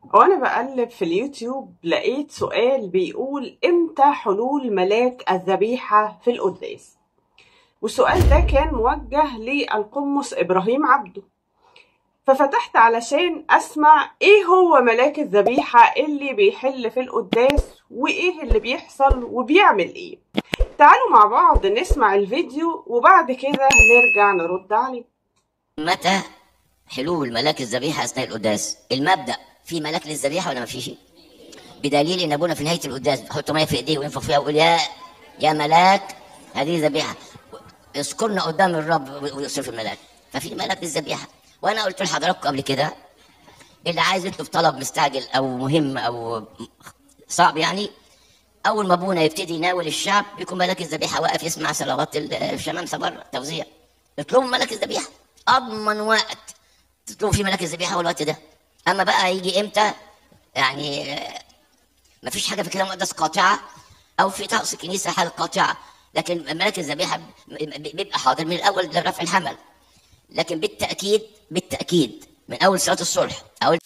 وانا بقلب في اليوتيوب لقيت سؤال بيقول امتى حلول ملاك الذبيحة في القداس والسؤال ده كان موجه للقمص ابراهيم عبده ففتحت علشان اسمع ايه هو ملاك الذبيحة اللي بيحل في القداس وايه اللي بيحصل وبيعمل ايه تعالوا مع بعض نسمع الفيديو وبعد كده نرجع نرد عليه متى حلول ملاك الذبيحة أثناء القداس؟ المبدأ في ملاك للذبيحة ولا ما فيش؟ بدليل إن أبونا في نهاية القداس بيحط مية في إيديه وينفخ فيها ويقول يا يا ملاك هذه ذبيحة اذكرنا قدام الرب ويصرف الملاك ففي ملاك للذبيحة وأنا قلت لحضراتكم قبل كده اللي عايز يطلب طلب مستعجل أو مهم أو صعب يعني أول ما أبونا يبتدي يناول الشعب بيكون ملاك الذبيحة واقف يسمع صلوات الشمامسة بره توزيع اطلبوا ملاك الذبيحة اضمن وقت تطلبوا فيه ملاك الذبيحه هو الوقت ده اما بقى يجي امتى يعني آه، مفيش حاجه في الكلام المقدس قاطعه او في طقس الكنيسه حاجه قاطعه لكن ملاك الذبيحه ب- ب- بيبقى حاضر من الاول لرفع الحمل لكن بالتاكيد بالتاكيد من اول صلاه الصلح او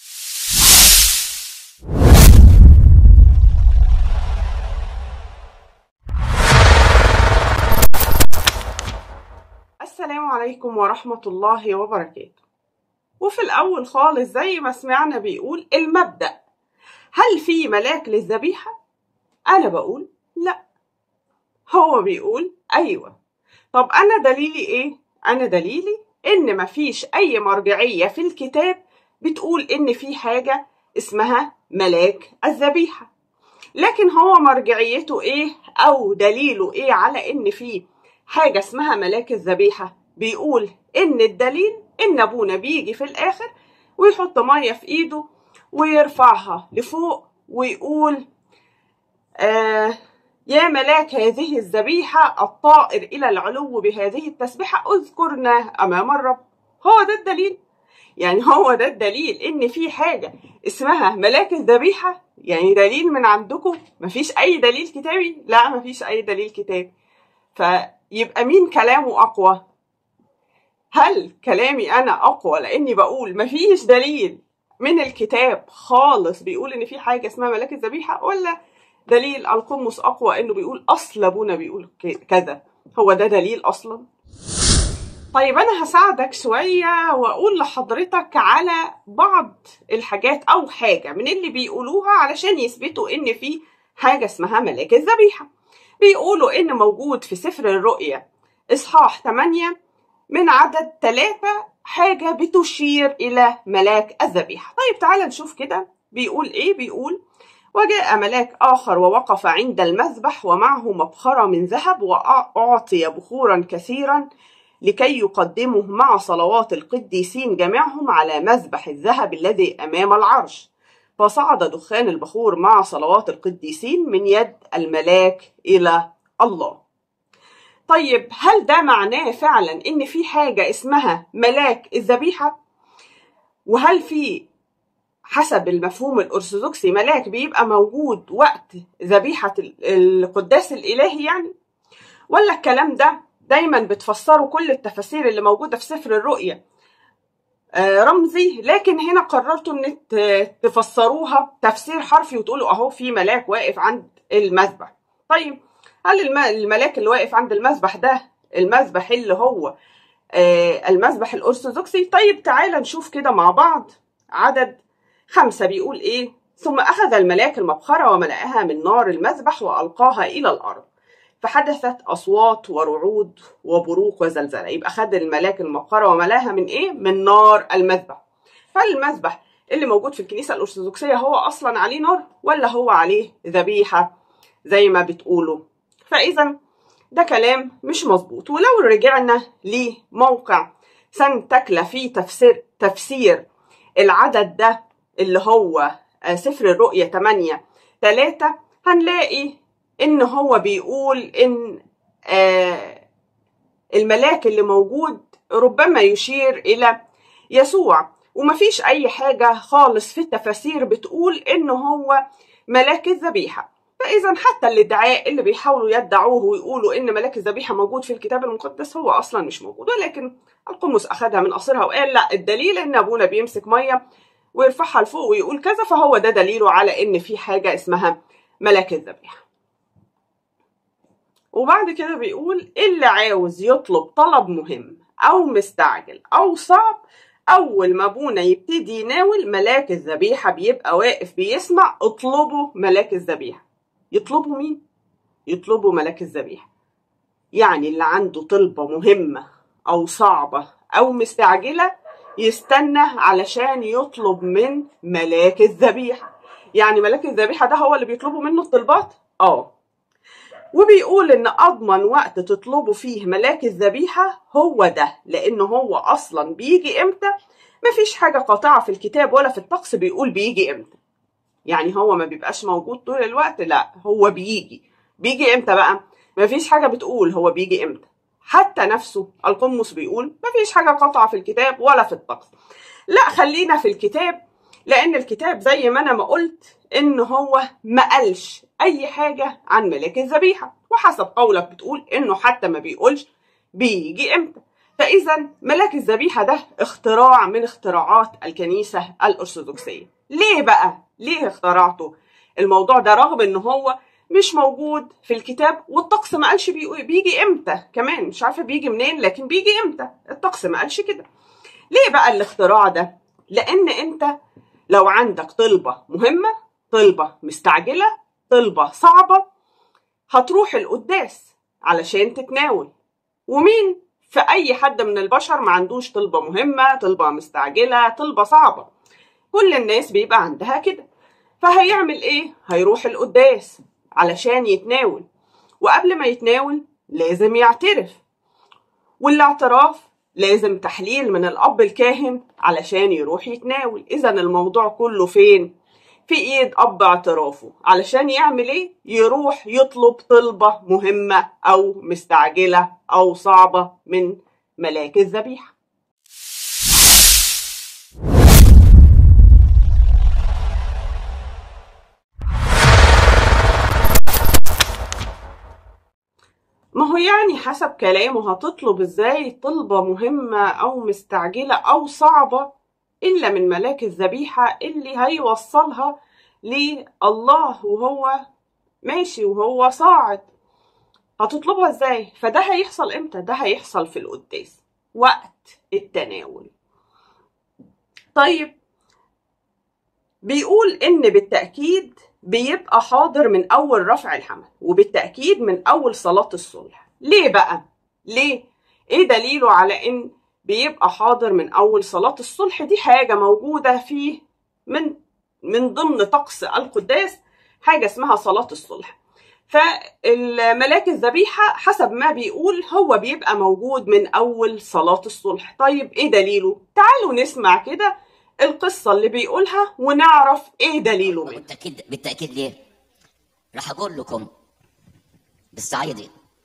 السلام عليكم ورحمة الله وبركاته وفي الأول خالص زي ما سمعنا بيقول المبدأ هل في ملاك للذبيحة؟ أنا بقول لا هو بيقول أيوة طب أنا دليلي إيه؟ أنا دليلي إن مفيش أي مرجعية في الكتاب بتقول إن في حاجة اسمها ملاك الذبيحة لكن هو مرجعيته إيه أو دليله إيه على إن في حاجة اسمها ملاك الذبيحة بيقول إن الدليل إن أبونا بيجي في الآخر ويحط مية في إيده ويرفعها لفوق ويقول آه يا ملاك هذه الذبيحة الطائر إلى العلو بهذه التسبيحة اذكرنا أمام الرب هو ده الدليل يعني هو ده الدليل إن في حاجة اسمها ملاك الذبيحة يعني دليل من عندكم مفيش أي دليل كتابي لا مفيش أي دليل كتابي فيبقى مين كلامه أقوى هل كلامي أنا أقوى لأني بقول مفيش دليل من الكتاب خالص بيقول إن في حاجة اسمها ملاك الذبيحة ولا دليل القمص أقوى إنه بيقول أصل أبونا بيقول ك- كذا هو ده دليل أصلا طيب أنا هساعدك شوية وأقول لحضرتك على بعض الحاجات أو حاجة من اللي بيقولوها علشان يثبتوا إن في حاجة اسمها ملاك الذبيحة بيقولوا إن موجود في سفر الرؤيا إصحاح 8 من عدد ثلاثة حاجة بتشير إلى ملاك الذبيحة طيب تعال نشوف كده بيقول إيه بيقول وجاء ملاك آخر ووقف عند المذبح ومعه مبخرة من ذهب وأعطي بخورا كثيرا لكي يقدمه مع صلوات القديسين جميعهم على مذبح الذهب الذي أمام العرش فصعد دخان البخور مع صلوات القديسين من يد الملاك إلى الله طيب هل ده معناه فعلا ان في حاجة اسمها ملاك الذبيحة وهل في حسب المفهوم الأرثوذكسي ملاك بيبقى موجود وقت ذبيحة ال- القداس الإلهي يعني ولا الكلام ده دايما بتفسروا كل التفاسير اللي موجودة في سفر الرؤيا آه، رمزي لكن هنا قررتوا ان ت- تفسروها تفسير حرفي وتقولوا اهو في ملاك واقف عند المذبح طيب هل الم- الملاك اللي واقف عند المذبح ده المذبح اللي هو آه، المذبح الأرثوذكسي طيب تعالى نشوف كده مع بعض عدد خمسة بيقول إيه ثم أخذ الملاك المبخرة وملأها من نار المذبح وألقاها إلى الأرض فحدثت أصوات ورعود وبروق وزلزلة يبقى خد الملاك المبخرة وملاها من إيه من نار المذبح هل المذبح اللي موجود في الكنيسة الأرثوذكسية هو أصلا عليه نار ولا هو عليه ذبيحة زي ما بتقولوا فإذا ده كلام مش مظبوط ولو رجعنا لموقع سان تكلا في تفسير تفسير العدد ده اللي هو آه، سفر الرؤيا 8 3 هنلاقي ان هو بيقول ان آه الملاك اللي موجود ربما يشير الى يسوع ومفيش اي حاجه خالص في التفاسير بتقول ان هو ملاك الذبيحه فاذا حتى الادعاء اللي بيحاولوا يدعوه ويقولوا ان ملاك الذبيحه موجود في الكتاب المقدس هو اصلا مش موجود ولكن القمص اخذها من قصرها وقال لا الدليل ان ابونا بيمسك ميه ويرفعها لفوق ويقول كذا فهو ده دليله على ان في حاجه اسمها ملاك الذبيحه وبعد كده بيقول اللي عاوز يطلب طلب مهم او مستعجل او صعب اول ما ابونا يبتدي يناول ملاك الذبيحه بيبقى واقف بيسمع اطلبوا ملاك الذبيحه يطلبوا مين يطلبوا ملاك الذبيحه يعني اللي عنده طلبه مهمه او صعبه او مستعجله يستنى علشان يطلب من ملاك الذبيحه يعني ملاك الذبيحه ده هو اللي بيطلبوا منه الطلبات اه وبيقول ان اضمن وقت تطلبوا فيه ملاك الذبيحه هو ده لان هو اصلا بيجي امتى مفيش حاجه قاطعه في الكتاب ولا في الطقس بيقول بيجي امتى يعني هو ما بيبقاش موجود طول الوقت لا هو بيجي بيجي امتى بقى مفيش حاجه بتقول هو بيجي امتى حتى نفسه القمص بيقول مفيش حاجه قاطعه في الكتاب ولا في الطقس لا خلينا في الكتاب لان الكتاب زي ما انا ما قلت ان هو ما قالش اي حاجه عن ملاك الذبيحه وحسب قولك بتقول انه حتى ما بيقولش بيجي امتى فاذا ملاك الذبيحه ده اختراع من اختراعات الكنيسه الارثوذكسيه ليه بقى ليه اخترعته الموضوع ده رغم ان هو مش موجود في الكتاب والطقس ما قالش بي- بيجي امتى كمان مش عارفه بيجي منين لكن بيجي امتى الطقس ما قالش كده ليه بقى الاختراع ده لان انت لو عندك طلبه مهمه طلبه مستعجله طلبه صعبه هتروح القداس علشان تتناول ومين في اي حد من البشر ما عندوش طلبه مهمه طلبه مستعجله طلبه صعبه كل الناس بيبقى عندها كده فهيعمل ايه هيروح القداس علشان يتناول وقبل ما يتناول لازم يعترف والاعتراف لازم تحليل من الاب الكاهن علشان يروح يتناول اذا الموضوع كله فين في ايد اب اعترافه علشان يعمل ايه يروح يطلب طلبه مهمه او مستعجله او صعبه من ملاك الذبيحه ما هو يعني حسب كلامه هتطلب ازاي طلبة مهمة أو مستعجلة أو صعبة إلا من ملاك الذبيحة اللي هيوصلها لله وهو ماشي وهو صاعد هتطلبها ازاي فده هيحصل امتى ده هيحصل في القداس وقت التناول طيب بيقول ان بالتاكيد بيبقى حاضر من اول رفع الحمل وبالتاكيد من اول صلاه الصلح ليه بقى ليه ايه دليله على ان بيبقى حاضر من اول صلاه الصلح دي حاجه موجوده في من من ضمن طقس القداس حاجه اسمها صلاه الصلح فالملاك الذبيحة حسب ما بيقول هو بيبقى موجود من أول صلاة الصلح طيب إيه دليله؟ تعالوا نسمع كده القصة اللي بيقولها ونعرف إيه دليله منها بالتأكيد بالتأكيد ليه؟ راح أقول لكم بالصعيدي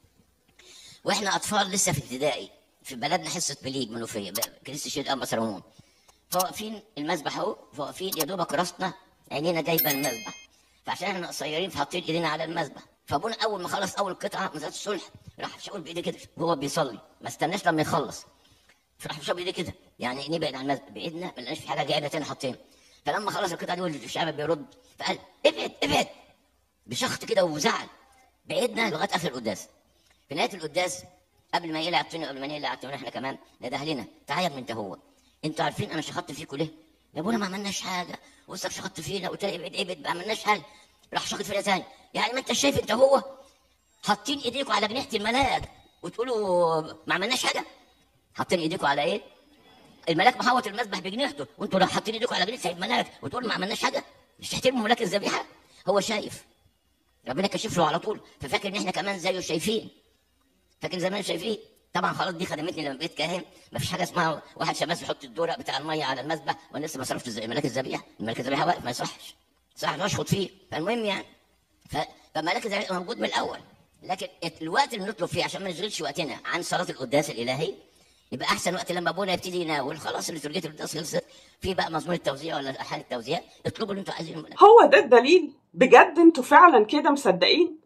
وإحنا أطفال لسه في ابتدائي في بلدنا حصة بليج منوفية ب- كنيسة الشيخ أبا سرمون فواقفين المذبح أهو فواقفين يا دوبك راسنا عينينا جايبة المذبح فعشان احنا قصيرين فحاطين ايدينا على المذبح فابونا اول ما خلص اول قطعه من صلاه الصلح راح شاور بايديه كده وهو بيصلي ما استناش لما يخلص فراح شاور بايديه كده يعني نبعد عن المذبح بايدنا ما لقيناش في حاجه جايبه تاني حاطين فلما خلص القطعه دي والشعب بيرد فقال ابعد ابعد بشخط كده وزعل بعدنا لغايه اخر القداس في نهايه القداس قبل ما يقلع الطين قبل ما نقلع الطين احنا كمان نده لنا تعالى يا ابني انت هو انتوا عارفين انا شخطت فيكم ليه؟ يا ابونا ما عملناش حاجه وسك شخطت فينا قلت لي ابعد ابعد ما عملناش حاجه راح شخط فينا تاني يعني ما انت شايف انت هو حاطين ايديكم على جنيحه الملاك وتقولوا ما عملناش حاجه حاطين ايديكم على ايه؟ الملاك محوط المذبح بجنيحته وانتوا راح حاطين ايديكم على جنيحه الملاك وتقولوا ما عملناش حاجه مش تحترموا ملاك الذبيحه هو شايف ربنا كشف له على طول ففاكر ان احنا كمان زيه شايفين فاكر زمان شايفين طبعا خلاص دي خدمتني لما بقيت كاهن ما فيش حاجه اسمها واحد شماس يحط الدورق بتاع الميه على المذبح وانا لسه ما صرفتش زي ملاك الذبيحه الملاك الذبيحه واقف ما يصحش صح اشخط فيه فالمهم يعني ف... فملاك الذبيحه موجود من الاول لكن الوقت اللي نطلب فيه عشان ما نشغلش وقتنا عن صلاه القداس الالهي يبقى احسن وقت لما ابونا يبتدي يناول خلاص الليتورجيه القداس خلصت في بقى مزمور التوزيع ولا الحان التوزيع اطلبوا اللي انتوا عايزينه من هو ده الدليل بجد انتوا فعلا كده مصدقين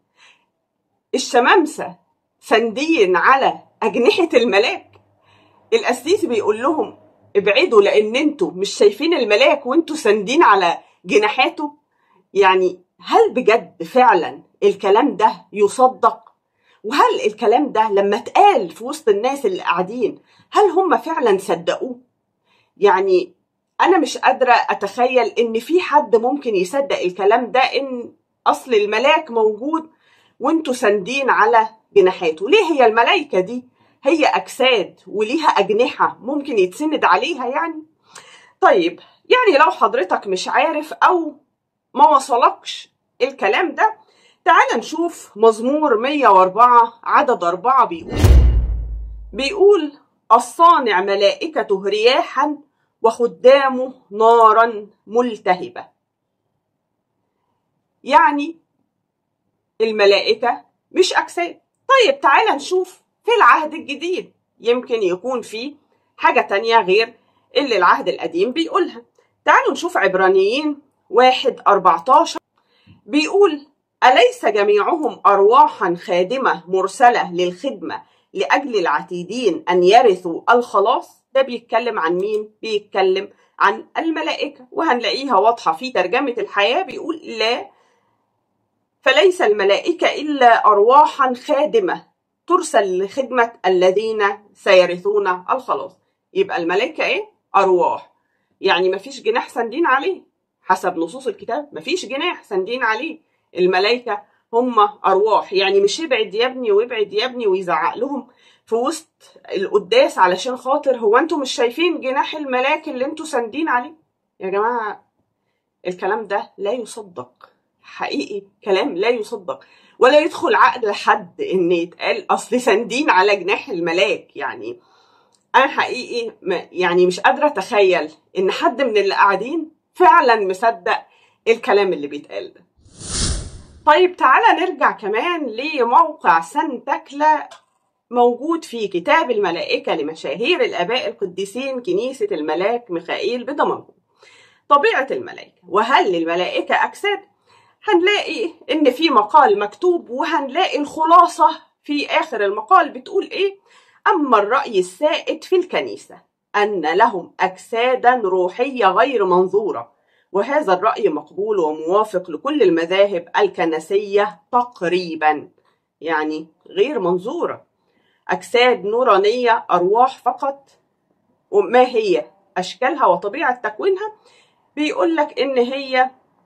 الشمامسة سندين على أجنحة الملاك القسيس بيقول لهم ابعدوا لان انتوا مش شايفين الملاك وانتوا ساندين على جناحاته يعني هل بجد فعلا الكلام ده يصدق وهل الكلام ده لما اتقال في وسط الناس اللي قاعدين هل هم فعلا صدقوه يعني انا مش قادره اتخيل ان في حد ممكن يصدق الكلام ده ان اصل الملاك موجود وانتوا ساندين على جناحاته ليه هي الملائكه دي هي اجساد وليها اجنحه ممكن يتسند عليها يعني طيب يعني لو حضرتك مش عارف او ما وصلكش الكلام ده تعال نشوف مزمور 104 عدد أربعة بيقول بيقول الصانع ملائكته رياحا وخدامه نارا ملتهبة يعني الملائكة مش أجساد طيب تعال نشوف في العهد الجديد يمكن يكون في حاجة تانية غير اللي العهد القديم بيقولها تعالوا نشوف عبرانيين واحد أربعتاشر بيقول أليس جميعهم أرواحا خادمة مرسلة للخدمة لأجل العتيدين أن يرثوا الخلاص ده بيتكلم عن مين؟ بيتكلم عن الملائكة وهنلاقيها واضحة في ترجمة الحياة بيقول لا فليس الملائكة إلا أرواحا خادمة ترسل لخدمة الذين سيرثون الخلاص يبقى الملائكة إيه؟ أرواح يعني مفيش جناح ساندين عليه حسب نصوص الكتاب مفيش جناح ساندين عليه الملائكة هم أرواح يعني مش يبعد يا ابني ويبعد يا ابني ويزعق لهم في وسط القداس علشان خاطر هو انتوا مش شايفين جناح الملاك اللي انتوا ساندين عليه يا جماعة الكلام ده لا يصدق حقيقي كلام لا يصدق ولا يدخل عقل حد ان يتقال اصل ساندين على جناح الملاك يعني انا حقيقي يعني مش قادره اتخيل ان حد من اللي قاعدين فعلا مصدق الكلام اللي بيتقال ده طيب تعالى نرجع كمان لموقع سنتكلا موجود في كتاب الملائكة لمشاهير الآباء القديسين كنيسة الملاك ميخائيل بدمنهور طبيعة الملائكة وهل الملائكة أجساد؟ هنلاقي إن في مقال مكتوب وهنلاقي الخلاصة في آخر المقال بتقول إيه؟ أما الرأي السائد في الكنيسة أن لهم أجسادا روحية غير منظورة وهذا الرأي مقبول وموافق لكل المذاهب الكنسية تقريبا يعني غير منظورة أجساد نورانية أرواح فقط وما هي أشكالها وطبيعة تكوينها بيقول لك إن هي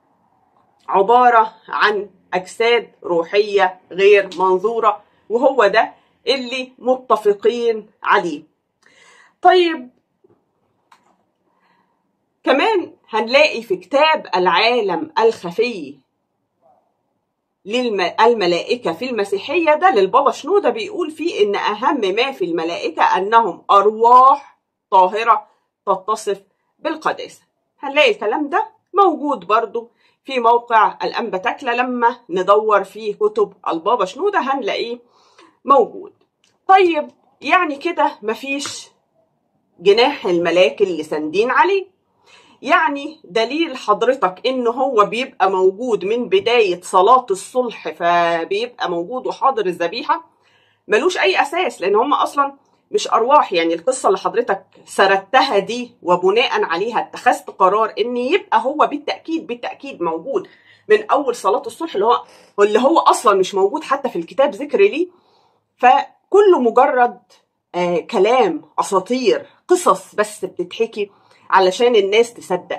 عبارة عن أجساد روحية غير منظورة وهو ده اللي متفقين عليه طيب كمان هنلاقي في كتاب العالم الخفي للملائكة في المسيحية ده للبابا شنودة بيقول فيه إن أهم ما في الملائكة أنهم أرواح طاهرة تتصف بالقداسة هنلاقي الكلام ده موجود برضو في موقع الأنبا تكلة لما ندور في كتب البابا شنودة هنلاقيه موجود طيب يعني كده مفيش جناح الملاك اللي ساندين عليه يعني دليل حضرتك ان هو بيبقى موجود من بداية صلاة الصلح فبيبقى موجود وحاضر الذبيحة ملوش اي اساس لان هم اصلا مش ارواح يعني القصة اللي حضرتك سردتها دي وبناء عليها اتخذت قرار ان يبقى هو بالتأكيد بالتأكيد موجود من اول صلاة الصلح اللي هو اللي هو اصلا مش موجود حتى في الكتاب ذكر ليه فكله مجرد آه كلام اساطير قصص بس بتتحكي علشان الناس تصدق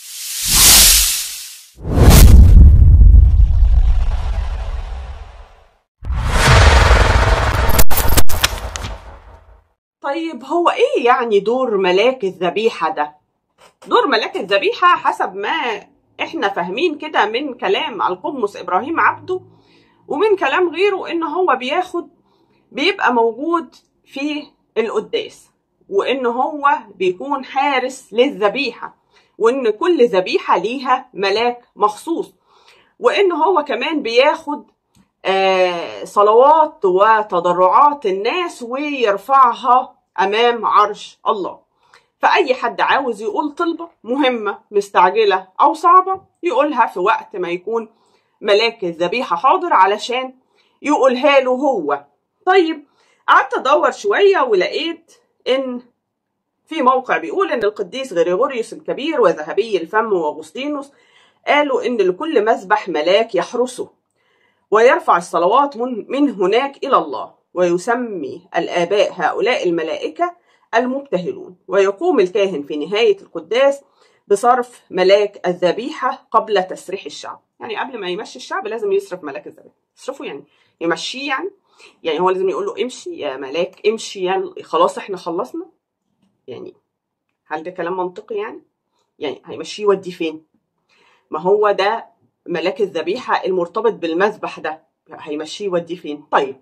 طيب هو ايه يعني دور ملاك الذبيحه ده دور ملاك الذبيحه حسب ما احنا فاهمين كده من كلام القمص ابراهيم عبده ومن كلام غيره ان هو بياخد بيبقى موجود في القداس وان هو بيكون حارس للذبيحه وان كل ذبيحه ليها ملاك مخصوص وان هو كمان بياخد آه صلوات وتضرعات الناس ويرفعها امام عرش الله فاي حد عاوز يقول طلبه مهمه مستعجله او صعبه يقولها في وقت ما يكون ملاك الذبيحه حاضر علشان يقولها له هو طيب قعدت ادور شويه ولقيت ان في موقع بيقول ان القديس غريغوريوس الكبير وذهبي الفم واغسطينوس قالوا ان لكل مذبح ملاك يحرسه ويرفع الصلوات من, من هناك الى الله ويسمي الاباء هؤلاء الملائكه المبتهلون ويقوم الكاهن في نهايه القداس بصرف ملاك الذبيحه قبل تسريح الشعب يعني قبل ما يمشي الشعب لازم يصرف ملاك الذبيحه يصرفه يعني يمشيه يعني يعني هو لازم يقول له امشي يا ملاك امشي يعني خلاص احنا خلصنا يعني هل ده كلام منطقي يعني يعني هيمشيه يوديه فين ما هو ده ملاك الذبيحة المرتبط بالمذبح ده هيمشيه يوديه فين طيب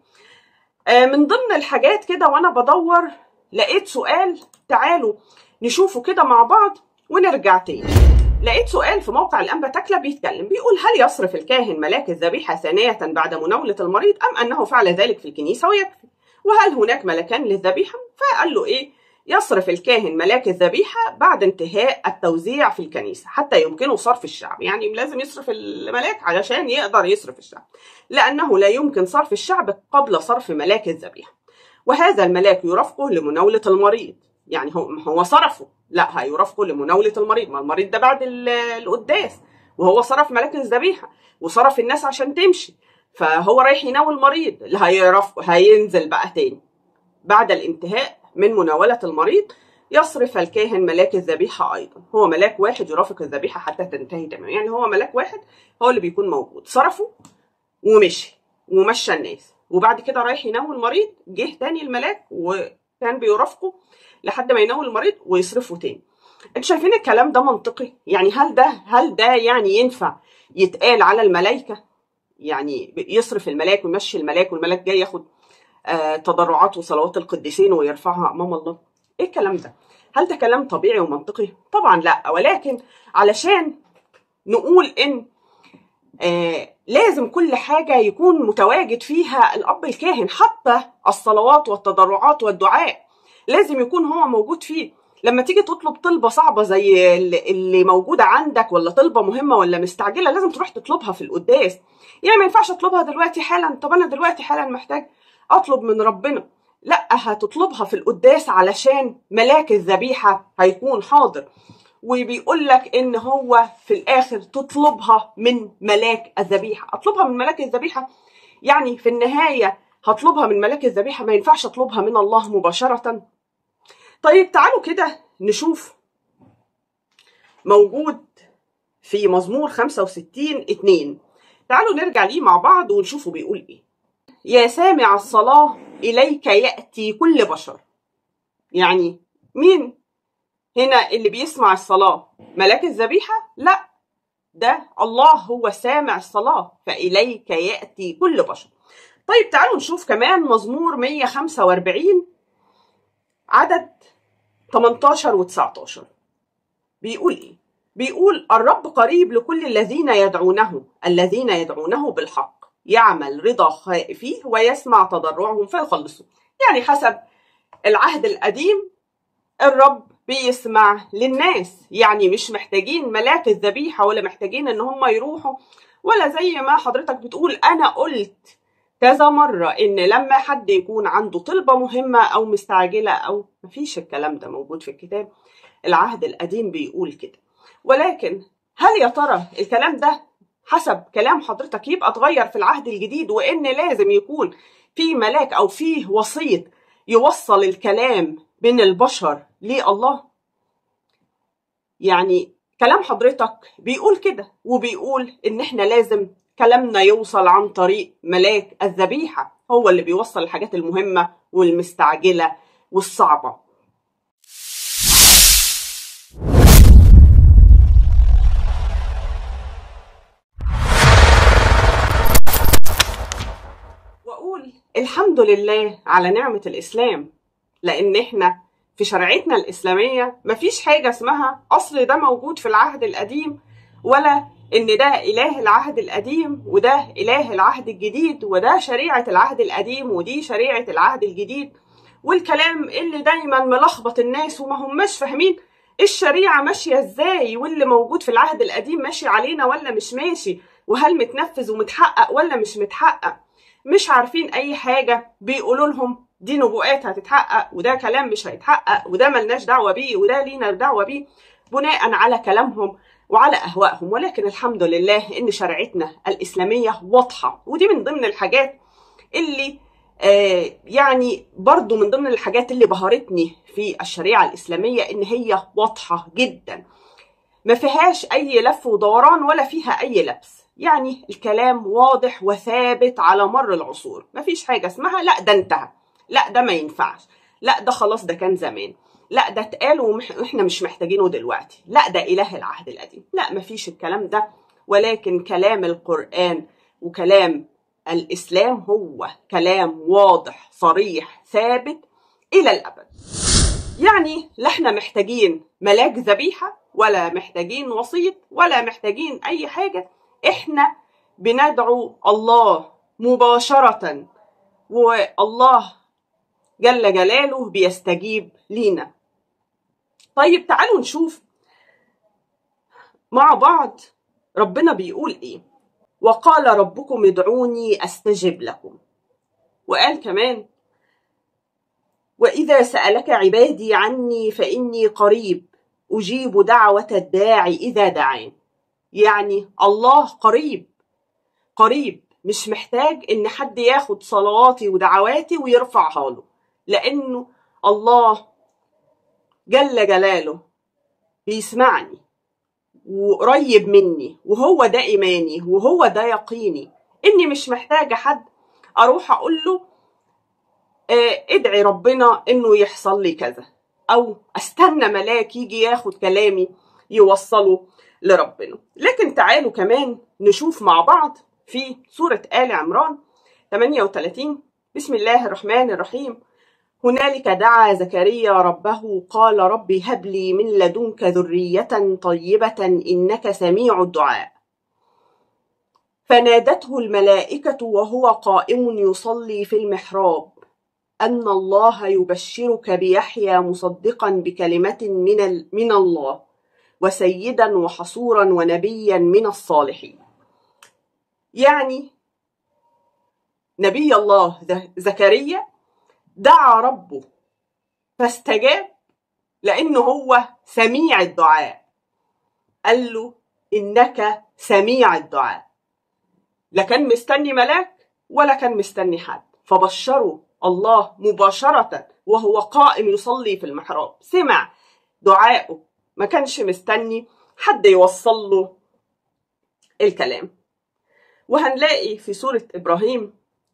آه من ضمن الحاجات كده وانا بدور لقيت سؤال تعالوا نشوفه كده مع بعض ونرجع تاني لقيت سؤال في موقع الأنبا تكلة بيتكلم بيقول هل يصرف الكاهن ملاك الذبيحة ثانية بعد مناولة المريض أم أنه فعل ذلك في الكنيسة ويكفي وهل هناك ملكان للذبيحة فقال له إيه يصرف الكاهن ملاك الذبيحة بعد انتهاء التوزيع في الكنيسة حتى يمكنه صرف الشعب يعني لازم يصرف الملاك علشان يقدر يصرف الشعب لأنه لا يمكن صرف الشعب قبل صرف ملاك الذبيحة وهذا الملاك يرافقه لمناولة المريض يعني هو هو صرفه لا هيرافقه لمناولة المريض ما المريض ده بعد القداس وهو صرف ملاك الذبيحة وصرف الناس عشان تمشي فهو رايح يناول مريض اللي هيرافقه هينزل بقى تاني بعد الانتهاء من مناولة المريض يصرف الكاهن ملاك الذبيحة أيضا هو ملاك واحد يرافق الذبيحة حتى تنتهي تماما يعني هو ملاك واحد هو اللي بيكون موجود صرفه ومشي ومشى الناس وبعد كده رايح يناول مريض جه تاني الملاك وكان بيرافقه لحد ما يناول المريض ويصرفه تاني انتوا شايفين الكلام ده منطقي يعني هل ده هل ده يعني ينفع يتقال على الملائكه يعني يصرف الملاك ويمشي الملاك والملاك جاي ياخد آه تضرعات وصلوات القديسين ويرفعها امام الله ايه الكلام ده هل ده كلام طبيعي ومنطقي طبعا لا ولكن علشان نقول ان آه لازم كل حاجه يكون متواجد فيها الاب الكاهن حتى الصلوات والتضرعات والدعاء لازم يكون هو موجود فيه لما تيجي تطلب طلبة صعبة زي اللي موجودة عندك ولا طلبة مهمة ولا مستعجلة لازم تروح تطلبها في القداس يعني ما ينفعش اطلبها دلوقتي حالا طب انا دلوقتي حالا محتاج اطلب من ربنا لا هتطلبها في القداس علشان ملاك الذبيحة هيكون حاضر وبيقول لك ان هو في الاخر تطلبها من ملاك الذبيحة اطلبها من ملاك الذبيحة يعني في النهاية هطلبها من ملاك الذبيحة ما ينفعش اطلبها من الله مباشرة طيب تعالوا كده نشوف موجود في مزمور 65 2 تعالوا نرجع ليه مع بعض ونشوفه بيقول ايه يا سامع الصلاة إليك يأتي كل بشر يعني مين هنا اللي بيسمع الصلاة ملاك الذبيحة لا ده الله هو سامع الصلاة فإليك يأتي كل بشر طيب تعالوا نشوف كمان مزمور 145 عدد 18 و 19 بيقول ايه؟ بيقول الرب قريب لكل الذين يدعونه الذين يدعونه بالحق يعمل رضا خائفيه ويسمع تضرعهم فيخلصهم يعني حسب العهد القديم الرب بيسمع للناس يعني مش محتاجين ملاك الذبيحة ولا محتاجين ان هم يروحوا ولا زي ما حضرتك بتقول انا قلت كذا مرة إن لما حد يكون عنده طلبة مهمة أو مستعجلة أو مفيش الكلام ده موجود في الكتاب العهد القديم بيقول كده ولكن هل يا ترى الكلام ده حسب كلام حضرتك يبقى اتغير في العهد الجديد وإن لازم يكون في ملاك أو فيه وسيط يوصل الكلام بين البشر لله يعني كلام حضرتك بيقول كده وبيقول إن إحنا لازم كلامنا يوصل عن طريق ملاك الذبيحة هو اللي بيوصل الحاجات المهمة والمستعجلة والصعبة وأقول الحمد لله على نعمة الإسلام لأن إحنا في شريعتنا الإسلامية مفيش حاجة اسمها أصل ده موجود في العهد القديم ولا ان ده اله العهد القديم وده اله العهد الجديد وده شريعه العهد القديم ودي شريعه العهد الجديد والكلام اللي دايما ملخبط الناس وما هماش فاهمين الشريعه ماشيه ازاي واللي موجود في العهد القديم ماشي علينا ولا مش ماشي وهل متنفذ ومتحقق ولا مش متحقق مش عارفين اي حاجه بيقولوا لهم دي نبوءات هتتحقق وده كلام مش هيتحقق وده ملناش دعوة بيه وده لينا دعوة بيه بناء على كلامهم وعلى أهوائهم ولكن الحمد لله إن شريعتنا الإسلامية واضحة ودي من ضمن الحاجات اللي آه يعني برضو من ضمن الحاجات اللي بهرتني في الشريعة الإسلامية إن هي واضحة جدا ما فيهاش أي لف ودوران ولا فيها أي لبس يعني الكلام واضح وثابت على مر العصور ما فيش حاجة اسمها لا ده انتهى لا ده ما ينفعش لا ده خلاص ده كان زمان لا ده اتقال واحنا مش محتاجينه دلوقتي لا ده إله العهد القديم لا ما فيش الكلام ده ولكن كلام القرآن وكلام الإسلام هو كلام واضح صريح ثابت إلى الأبد يعني لا احنا محتاجين ملاك ذبيحة ولا محتاجين وسيط ولا محتاجين أي حاجة احنا بندعو الله مباشرة والله جل جلاله بيستجيب لينا طيب تعالوا نشوف مع بعض ربنا بيقول ايه وقال ربكم ادعوني استجب لكم وقال كمان واذا سالك عبادي عني فاني قريب اجيب دعوه الداعي اذا دعان يعني الله قريب قريب مش محتاج ان حد ياخد صلواتي ودعواتي ويرفعها له لانه الله جل جلاله بيسمعني وقريب مني وهو ده ايماني وهو ده يقيني اني مش محتاجه حد اروح اقول له اه ادعي ربنا انه يحصل لي كذا او استنى ملاك يجي ياخد كلامي يوصله لربنا لكن تعالوا كمان نشوف مع بعض في سورة آل عمران 38 بسم الله الرحمن الرحيم هنالك دعا زكريا ربه قال رب هب لي من لدنك ذرية طيبة إنك سميع الدعاء فنادته الملائكة وهو قائم يصلي في المحراب أن الله يبشرك بيحيى مصدقا بكلمة من, من الله وسيدا وحصورا ونبيا من الصالحين يعني نبي الله زكريا دعا ربه فاستجاب لانه هو سميع الدعاء قال له انك سميع الدعاء لا كان مستني ملاك ولا كان مستني حد فبشره الله مباشرة وهو قائم يصلي في المحراب سمع دعائه ما كانش مستني حد يوصل له الكلام وهنلاقي في سورة إبراهيم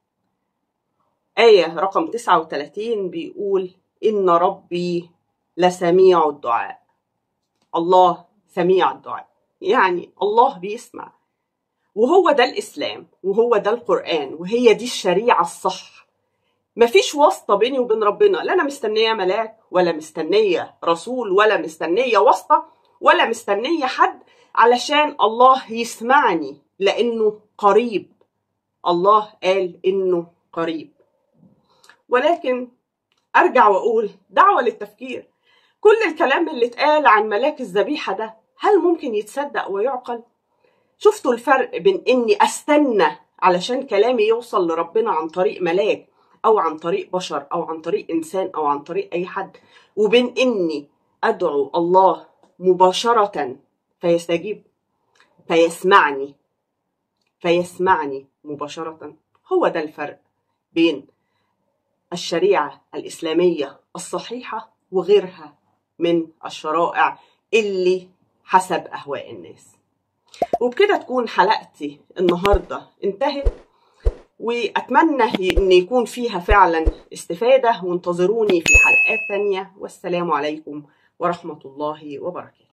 آية رقم 39 بيقول إن ربي لسميع الدعاء الله سميع الدعاء يعني الله بيسمع وهو ده الإسلام وهو ده القرآن وهي دي الشريعة الصح مفيش واسطة بيني وبين ربنا لا أنا مستنية ملاك ولا مستنية رسول ولا مستنية واسطة ولا مستنية حد علشان الله يسمعني لأنه قريب الله قال إنه قريب ولكن أرجع وأقول دعوة للتفكير كل الكلام اللي اتقال عن ملاك الذبيحة ده هل ممكن يتصدق ويعقل؟ شفتوا الفرق بين إني أستنى علشان كلامي يوصل لربنا عن طريق ملاك أو عن طريق بشر أو عن طريق إنسان أو عن طريق أي حد وبين إني أدعو الله مباشرة فيستجيب فيسمعني فيسمعني مباشرة هو ده الفرق بين الشريعة الإسلامية الصحيحة وغيرها من الشرائع اللي حسب أهواء الناس وبكده تكون حلقتي النهاردة انتهت وأتمنى أن يكون فيها فعلا استفادة وانتظروني في حلقات تانية والسلام عليكم ورحمة الله وبركاته